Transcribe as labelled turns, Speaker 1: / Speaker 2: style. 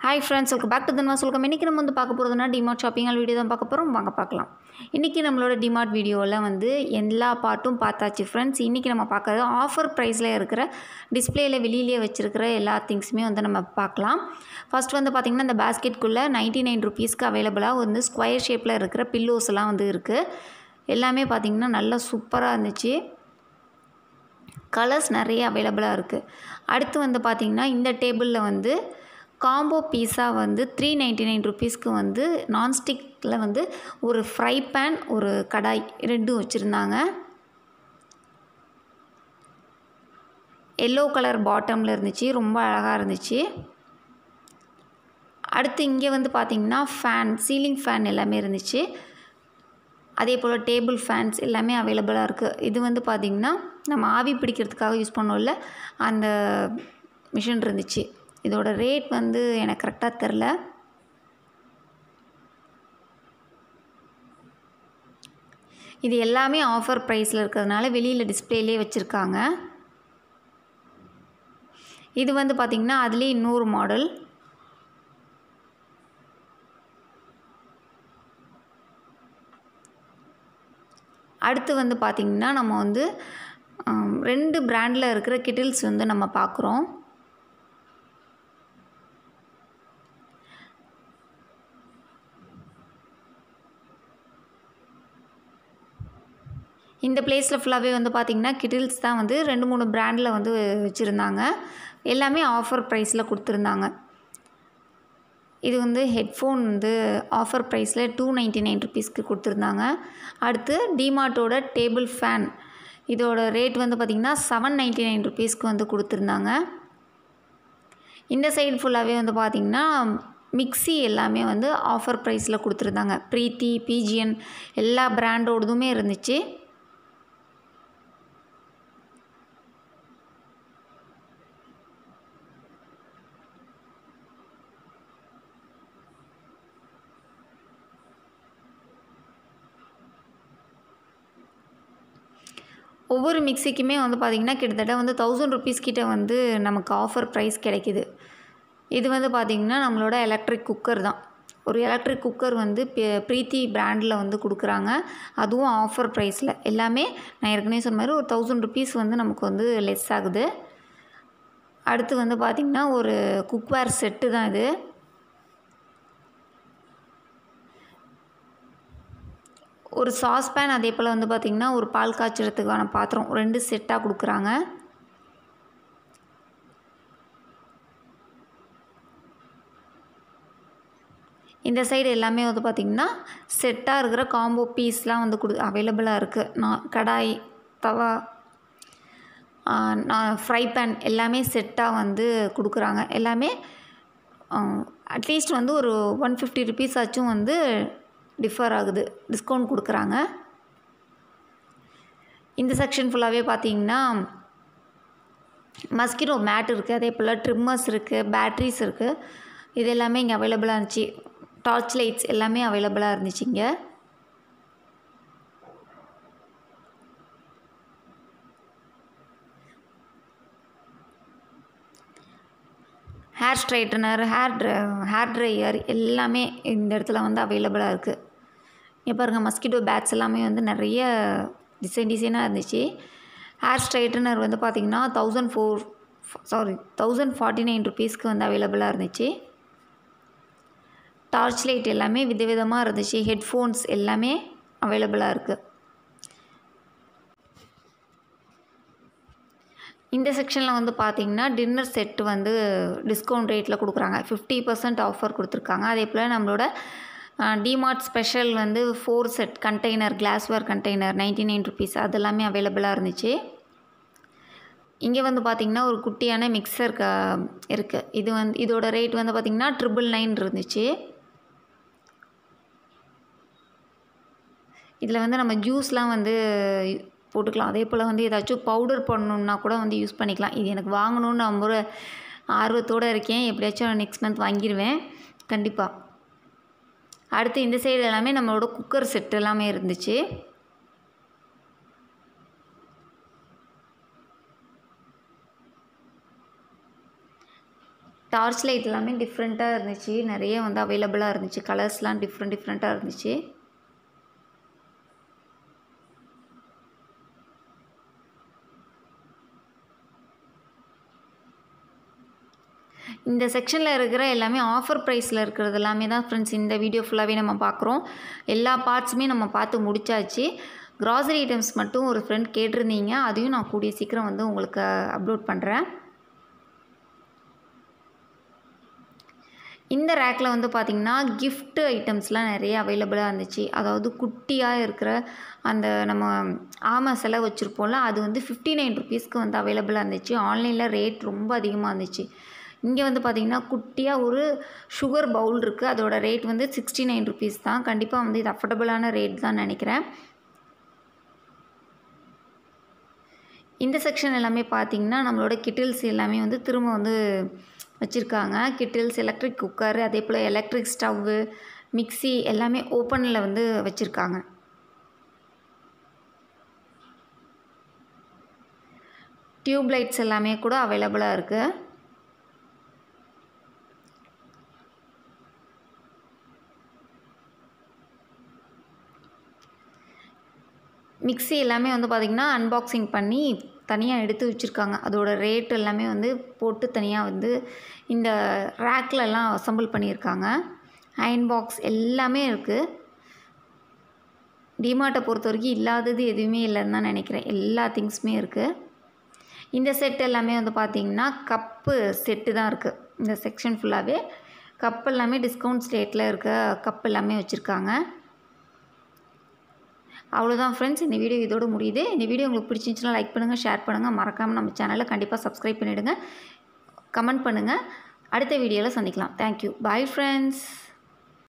Speaker 1: hi friends welcome back to தன்மா சொல்கம் இன்றைக்கி நம்ம வந்து பார்க்க போகிறதுனா டிமார்ட் ஷாப்பிங்கால் வீடியோ தான் பார்க்க போகிறோம் வாங்க பார்க்கலாம் இன்றைக்கி நம்மளோட டிமார்ட் வீடியோவில் வந்து எல்லா பார்ட்டும் பார்த்தாச்சு ஃப்ரெண்ட்ஸ் இன்றைக்கி நம்ம பார்க்குறது ஆஃபர் ப்ரைஸில் இருக்கிற டிஸ்பிளேயில் வெளியிலேயே வச்சுருக்கிற எல்லா திங்ஸுமே வந்து நம்ம பார்க்கலாம் ஃபர்ஸ்ட் வந்து பார்த்திங்கன்னா இந்த பேஸ்கெட்குள்ளே நைன்ட்டி நைன் ருபீஸ்க்கு அவைலபிளாக வந்து ஸ்கொயர் ஷேப்பில் இருக்கிற பில்லோஸ் எல்லாம் வந்து இருக்குது எல்லாமே பார்த்திங்கன்னா நல்லா சூப்பராக இருந்துச்சு கலர்ஸ் நிறைய அவைலபிளாக இருக்குது அடுத்து வந்து பார்த்திங்கன்னா இந்த டேபிளில் வந்து காம்போ பீஸா வந்து த்ரீ நைன்ட்டி நைன் ருபீஸ்க்கு வந்து நான்ஸ்டிக்கில் வந்து ஒரு ஃப்ரை பேன் ஒரு கடாய் ரெண்டும் வச்சுருந்தாங்க எல்லோ கலர் பாட்டமில் இருந்துச்சு ரொம்ப அழகாக இருந்துச்சு அடுத்து இங்கே வந்து பார்த்திங்கன்னா ஃபேன் சீலிங் ஃபேன் எல்லாமே இருந்துச்சு அதே போல் டேபிள் ஃபேன்ஸ் எல்லாமே அவைலபிளாக இருக்குது இது வந்து பார்த்திங்கன்னா நம்ம ஆவி பிடிக்கிறதுக்காக யூஸ் பண்ணோம்ல அந்த மிஷின் இருந்துச்சு இதோட ரேட் வந்து எனக்கு கரெக்டாக தெரில இது எல்லாமே ஆஃபர் ப்ரைஸில் இருக்கிறதுனால வெளியில் டிஸ்பிளேலே வச்சுருக்காங்க இது வந்து பார்த்திங்கன்னா அதுலேயே இன்னொரு மாடல் அடுத்து வந்து பார்த்திங்கன்னா நம்ம வந்து ரெண்டு பிராண்டில் இருக்கிற கிட்டில்ஸ் வந்து நம்ம பார்க்குறோம் இந்த பிளேஸில் ஃபுல்லாகவே வந்து பார்த்திங்கன்னா கிட்டில்ஸ் தான் வந்து ரெண்டு மூணு பிராண்டில் வந்து வச்சுருந்தாங்க எல்லாமே ஆஃபர் ப்ரைஸில் கொடுத்துருந்தாங்க இது வந்து ஹெட்ஃபோன் வந்து ஆஃபர் ப்ரைஸில் டூ நைன்ட்டி நைன் ருபீஸ்க்கு கொடுத்துருந்தாங்க அடுத்து டிமார்ட்டோட டேபிள் ஃபேன் இதோட ரேட் வந்து பார்த்திங்கன்னா செவன் நைன்ட்டி நைன் ருபீஸ்க்கு வந்து கொடுத்துருந்தாங்க இந்த சைடு ஃபுல்லாகவே வந்து பார்த்திங்கன்னா மிக்சி எல்லாமே வந்து ஆஃபர் ப்ரைஸில் கொடுத்துருந்தாங்க ப்ரீத்தி பிஜிஎன் எல்லா பிராண்டோடதுமே இருந்துச்சு ஒவ்வொரு மிக்சிக்குமே வந்து பார்த்திங்கன்னா கிட்டத்தட்ட வந்து தௌசண்ட் ருபீஸ் கிட்ட வந்து நமக்கு ஆஃபர் ப்ரைஸ் கிடைக்கிது இது வந்து பார்த்திங்கன்னா நம்மளோட எலக்ட்ரிக் குக்கர் தான் ஒரு எலக்ட்ரிக் குக்கர் வந்து ப்ரீத்தி பிராண்டில் வந்து கொடுக்குறாங்க அதுவும் ஆஃபர் ப்ரைஸில் எல்லாமே நான் ஏற்கனவே சொன்ன மாதிரி ஒரு தௌசண்ட் ருபீஸ் வந்து நமக்கு வந்து லெஸ் ஆகுது அடுத்து வந்து பார்த்திங்கன்னா ஒரு குக்வேர் செட்டு தான் இது ஒரு சாஸ்பேன் அதே போல் வந்து பார்த்திங்கன்னா ஒரு பால் காய்ச்சறதுக்கான பாத்திரம் ரெண்டு செட்டாக கொடுக்குறாங்க இந்த சைடு எல்லாமே வந்து பார்த்திங்கன்னா செட்டாக இருக்கிற காம்போ பீஸ்லாம் வந்து கொடு அவைலபிளாக இருக்குது நான் கடாய் தவா நான் ஃப்ரை பேன் எல்லாமே செட்டாக வந்து கொடுக்குறாங்க எல்லாமே அட்லீஸ்ட் வந்து ஒரு ஒன் ஃபிஃப்டி ருபீஸ் ஆச்சும் வந்து டிஃபர் ஆகுது டிஸ்கவுண்ட் கொடுக்குறாங்க இந்த செக்ஷன் ஃபுல்லாகவே பார்த்தீங்கன்னா மஸ்கிட்டோ மேட் இருக்குது அதே போல் ட்ரிம்மர்ஸ் இருக்குது பேட்ரிஸ் இருக்குது இது எல்லாமே இங்கே அவைலபிளாக இருந்துச்சு டார்ச் லைட்ஸ் எல்லாமே அவைலபிளாக இருந்துச்சு இங்கே hair straightener hair dry hair dryer எல்லாமே இந்த இடத்துல வந்து அவைலபிளாக இருக்குது இங்கே பாருங்கள் மஸ்கிட்டோ பேட்ஸ் எல்லாமே வந்து நிறைய டிசைன் டிசைனாக இருந்துச்சு ஹேர் ஸ்ட்ரைட்டனர் வந்து பார்த்திங்கன்னா thousand four sorry thousand forty nine ருபீஸ்க்கு வந்து அவைலபிளாக இருந்துச்சு டார்ச் லைட் எல்லாமே விதவிதமாக இருந்துச்சு ஹெட்ஃபோன்ஸ் எல்லாமே அவைலபிளாக இருக்குது இந்த செக்ஷனில் வந்து பார்த்திங்கன்னா டின்னர் செட்டு வந்து டிஸ்கவுண்ட் ரேட்டில் கொடுக்குறாங்க ஃபிஃப்டி பர்சன்ட் ஆஃபர் கொடுத்துருக்காங்க அதே போல் நம்மளோட டிமார்ட் ஸ்பெஷல் வந்து four set container glassware container ninety nine rupees அது எல்லாமே அவைலபிளாக இருந்துச்சு இங்கே வந்து பார்த்திங்கன்னா ஒரு குட்டியான மிக்சர் க இருக்குது இது வந்து இதோட ரேட் வந்து பார்த்திங்கன்னா ட்ரிபிள் நைன் இருந்துச்சு இதில் வந்து நம்ம ஜூஸ்லாம் வந்து போட்டுக்கலாம் அதே போல் வந்து ஏதாச்சும் பவுடர் பண்ணணுன்னா கூட வந்து யூஸ் பண்ணிக்கலாம் இது எனக்கு வாங்கணுன்னு நான் ஒரு ஆர்வத்தோடு இருக்கேன் எப்படியாச்சும் நெக்ஸ்ட் மந்த் வாங்கிடுவேன் கண்டிப்பாக அடுத்து இந்த சைடு எல்லாமே நம்மளோட குக்கர் செட் எல்லாமே இருந்துச்சு டார்ச் லைட் எல்லாமே டிஃப்ரெண்ட்டாக இருந்துச்சு நிறைய வந்து அவைலபிளாக இருந்துச்சு கலர்ஸ்லாம் டிஃப்ரெண்ட் டிஃப்ரெண்ட்டாக இருந்துச்சு இந்த செக்ஷனில் இருக்கிற எல்லாமே ஆஃபர் ப்ரைஸில் இருக்கிறது எல்லாமே தான் ஃப்ரெண்ட்ஸ் இந்த வீடியோ ஃபுல்லாகவே நம்ம பார்க்குறோம் எல்லா பார்ட்ஸுமே நம்ம பார்த்து முடிச்சாச்சு கிராசரி ஐட்டம்ஸ் மட்டும் ஒரு ஃப்ரெண்ட் கேட்டிருந்தீங்க அதையும் நான் கூடிய சீக்கிரம் வந்து உங்களுக்கு அப்லோட் பண்ணுறேன் இந்த ரேக்கில் வந்து பார்த்திங்கன்னா gift ஐட்டம்ஸ்லாம் நிறைய அவைலபிளாக இருந்துச்சு அதாவது குட்டியாக இருக்கிற அந்த நம்ம ஆமை சிலை வச்சுருப்போம்ல அது வந்து ஃபிஃப்டி நைன் ருபீஸ்க்கு வந்து அவைலபிளாக இருந்துச்சு ஆன்லைனில் ரேட் ரொம்ப அதிகமாக இருந்துச்சு இங்கே வந்து பார்த்திங்கன்னா குட்டியாக ஒரு சுகர் பவுல் இருக்குது அதோட ரேட் வந்து சிக்ஸ்டி நைன் ருபீஸ் தான் கண்டிப்பாக வந்து இது அஃபோர்டபுளான ரேட் தான் நினைக்கிறேன் இந்த செக்ஷன் எல்லாமே பார்த்திங்கன்னா நம்மளோட கிட்டில்ஸ் எல்லாமே வந்து திரும்ப வந்து வச்சுருக்காங்க கிட்டில்ஸ் எலக்ட்ரிக் குக்கர் அதே போல் எலக்ட்ரிக் ஸ்டவ்வு மிக்ஸி எல்லாமே ஓப்பனில் வந்து வச்சுருக்காங்க டியூப் லைட்ஸ் எல்லாமே கூட அவைலபிளாக இருக்குது மிக்ஸி எல்லாமே வந்து பார்த்திங்கன்னா அன்பாக்சிங் பண்ணி தனியாக எடுத்து வச்சுருக்காங்க அதோட ரேட் எல்லாமே வந்து போட்டு தனியாக வந்து இந்த ரேக்லலாம் அசம்பிள் பண்ணியிருக்காங்க அயன் பாக்ஸ் எல்லாமே இருக்குது டிமார்ட்டை பொறுத்த வரைக்கும் இல்லாதது எதுவுமே இல்லைன்னு தான் நினைக்கிறேன் எல்லா திங்ஸுமே இருக்குது இந்த செட் எல்லாமே வந்து பார்த்திங்கன்னா கப்பு செட்டு தான் இருக்குது இந்த செக்ஷன் ஃபுல்லாகவே கப் எல்லாமே டிஸ்கவுண்ட் ஸ்டேட்டில் இருக்க கப் எல்லாமே வச்சுருக்காங்க அவ்வளோதான் ஃப்ரெண்ட்ஸ் இந்த வீடியோ இதோடு முடியுது இந்த வீடியோ உங்களுக்கு பிடிச்சிருந்துச்சுன்னா லைக் பண்ணுங்கள் ஷேர் பண்ணுங்கள் மறக்காமல் நம்ம சேனலை கண்டிப்பாக சப்ஸ்கிரைப் பண்ணிவிடுங்க கமெண்ட் பண்ணுங்கள் அடுத்த வீடியோவில் சந்திக்கலாம் தேங்க்யூ பாய் ஃப்ரெண்ட்ஸ்